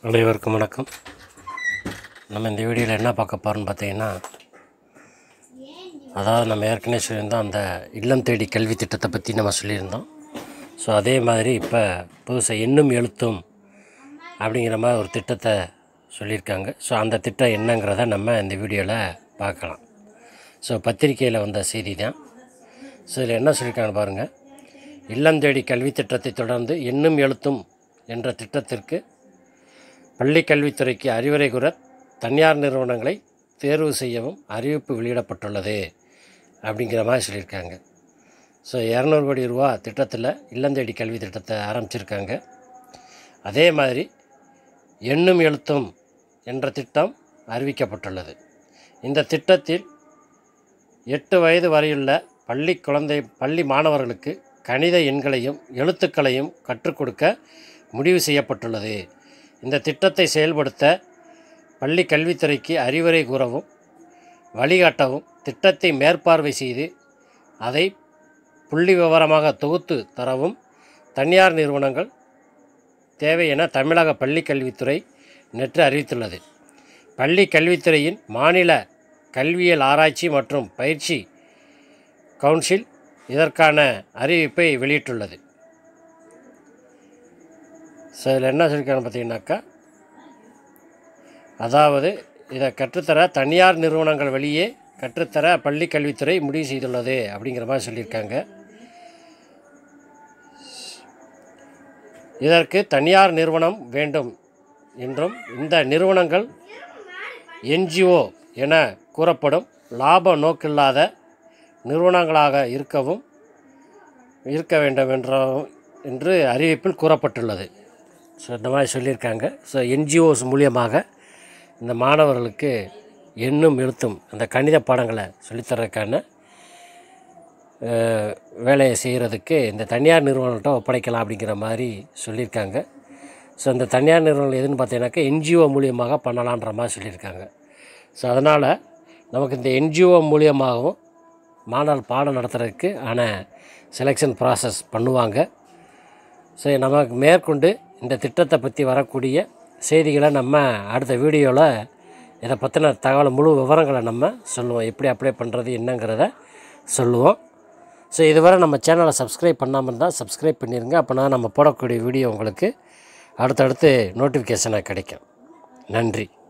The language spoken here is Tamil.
அனைவருக்கும் வணக்கம் நம்ம இந்த வீடியோவில் என்ன பார்க்க போகிறோம்னு பார்த்தீங்கன்னா அதாவது நம்ம ஏற்கனவே சொல்லியிருந்தோம் அந்த இல்லம் தேடி கல்வி திட்டத்தை பற்றி நம்ம சொல்லியிருந்தோம் ஸோ அதே மாதிரி இப்போ புதுசாக எண்ணும் எழுத்தும் அப்படிங்கிற மாதிரி ஒரு திட்டத்தை சொல்லியிருக்காங்க ஸோ அந்த திட்டம் என்னங்கிறத நம்ம இந்த வீடியோவில் பார்க்கலாம் ஸோ பத்திரிக்கையில் வந்த செய்தி தான் ஸோ இதில் என்ன சொல்லியிருக்காங்க பாருங்கள் இல்லம் தேடி கல்வி திட்டத்தை தொடர்ந்து எண்ணும் எழுத்தும் என்ற திட்டத்திற்கு பள்ளி கல்வித்துறைக்கு அறிவுரை கூற தனியார் நிறுவனங்களை தேர்வு செய்யவும் அறிவிப்பு வெளியிடப்பட்டுள்ளது அப்படிங்கிற மாதிரி சொல்லியிருக்காங்க ஸோ இரநூறு கோடி ரூபா திட்டத்தில் இல்லந்தேடி கல்வி திட்டத்தை ஆரம்பிச்சிருக்காங்க அதே மாதிரி எண்ணும் எழுத்தும் என்ற திட்டம் அறிவிக்கப்பட்டுள்ளது இந்த திட்டத்தில் எட்டு வயது வரையுள்ள பள்ளி குழந்தை பள்ளி மாணவர்களுக்கு கணித எண்களையும் எழுத்துக்களையும் கற்றுக் கொடுக்க முடிவு செய்யப்பட்டுள்ளது இந்த திட்டத்தை செயல்படுத்த பள்ளி கல்வித்துறைக்கு அறிவுரை கூறவும் வழிகாட்டவும் திட்டத்தை மேற்பார்வை செய்து அதை புள்ளி விவரமாக தொகுத்து தரவும் தனியார் நிறுவனங்கள் தேவை என தமிழக பள்ளி கல்வித்துறை நேற்று அறிவித்துள்ளது பள்ளி கல்வித்துறையின் மாநில கல்வியியல் ஆராய்ச்சி மற்றும் பயிற்சி கவுன்சில் இதற்கான அறிவிப்பை வெளியிட்டுள்ளது ஸோ இதில் என்ன சொல்லியிருக்காங்க பார்த்தீங்கன்னாக்கா அதாவது இதை கற்றுத்தர தனியார் நிறுவனங்கள் வழியே கற்றுத்தர பள்ளி கல்வித்துறை முடிவு செய்துள்ளது அப்படிங்கிற மாதிரி சொல்லியிருக்காங்க இதற்கு தனியார் நிறுவனம் வேண்டும் என்றும் இந்த நிறுவனங்கள் என்ஜிஓ என கூறப்படும் லாப நோக்கில்லாத நிறுவனங்களாக இருக்கவும் இருக்க வேண்டும் என்ற என்று அறிவிப்பில் கூறப்பட்டுள்ளது ஸோ இந்த மாதிரி சொல்லியிருக்காங்க ஸோ என்ஜிஓஸ் மூலியமாக இந்த மாணவர்களுக்கு எண்ணும் எழுத்தும் அந்த கணித பாடங்களை சொல்லித்தரதுக்கான அஹ், வேலையை செய்கிறதுக்கு இந்த தனியார் நிறுவனங்கள்ட்ட ஒப்படைக்கலாம் அப்படிங்கிற மாதிரி சொல்லியிருக்காங்க ஸோ இந்த தனியார் நிறுவனங்கள் எதுன்னு பார்த்தீங்கன்னாக்கா என்ஜிஓ மூலியமாக பண்ணலான்ற மாதிரி சொல்லியிருக்காங்க ஸோ அதனால் நமக்கு இந்த என்ஜிஓ மூலியமாகவும் மாணவர் பாடம் நடத்துறதுக்கு ஆன செலெக்ஷன் ப்ராசஸ் பண்ணுவாங்க ஸோ நமக்கு மேற்கொண்டு இந்த திட்டத்தை பற்றி வரக்கூடிய செய்திகளை நம்ம அடுத்த வீடியோவில் இதை பற்றின தகவல் முழு விவரங்களை நம்ம சொல்லுவோம் எப்படி அப்ளை பண்ணுறது என்னங்கிறத சொல்லுவோம் ஸோ இதுவரை நம்ம சேனலை சப்ஸ்கிரைப் பண்ணாமல் இருந்தால் சப்ஸ்கிரைப் பண்ணிடுங்க அப்போனா நம்ம போடக்கூடிய வீடியோ உங்களுக்கு அடுத்தடுத்து நோட்டிஃபிகேஷனாக கிடைக்கும் நன்றி